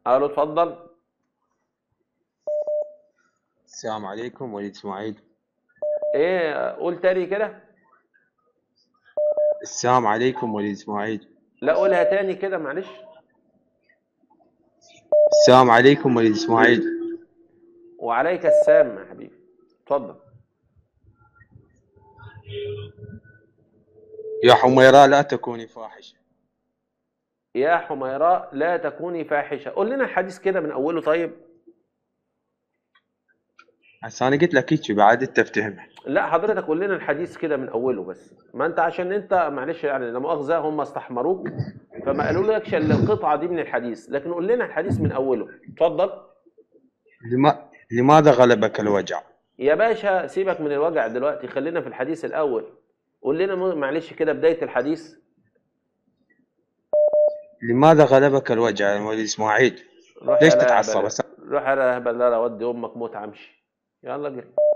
الو اتفضل السلام عليكم وليد اسماعيل ايه قول تاني كده السلام عليكم وليد اسماعيل لا قولها تاني كده معلش السلام عليكم وليد اسماعيل وعليك السلام يا حبيبي اتفضل يا حميراء لا تكوني فاحشة يا حميراء لا تكوني فاحشة قول لنا الحديث كده من أوله طيب هسه انا قلت لك هيك بعد انت تفتهمها لا حضرتك قول لنا الحديث كده من أوله بس ما أنت عشان أنت معلش يعني لا مؤاخذة هم استحمروك فما قالوا لكش إلا القطعة دي من الحديث لكن قول لنا الحديث من أوله اتفضل لما... لماذا غلبك الوجع يا باشا سيبك من الوجع دلوقتي خلينا في الحديث الأول قول لنا م- معلش كده بداية الحديث لماذا غلبك الوجع يا وليد اسماعيل روح ليش يا تتعصب لهبل هسه روح يا لهبل لا لا ودي أمك موت عمشي يلا جري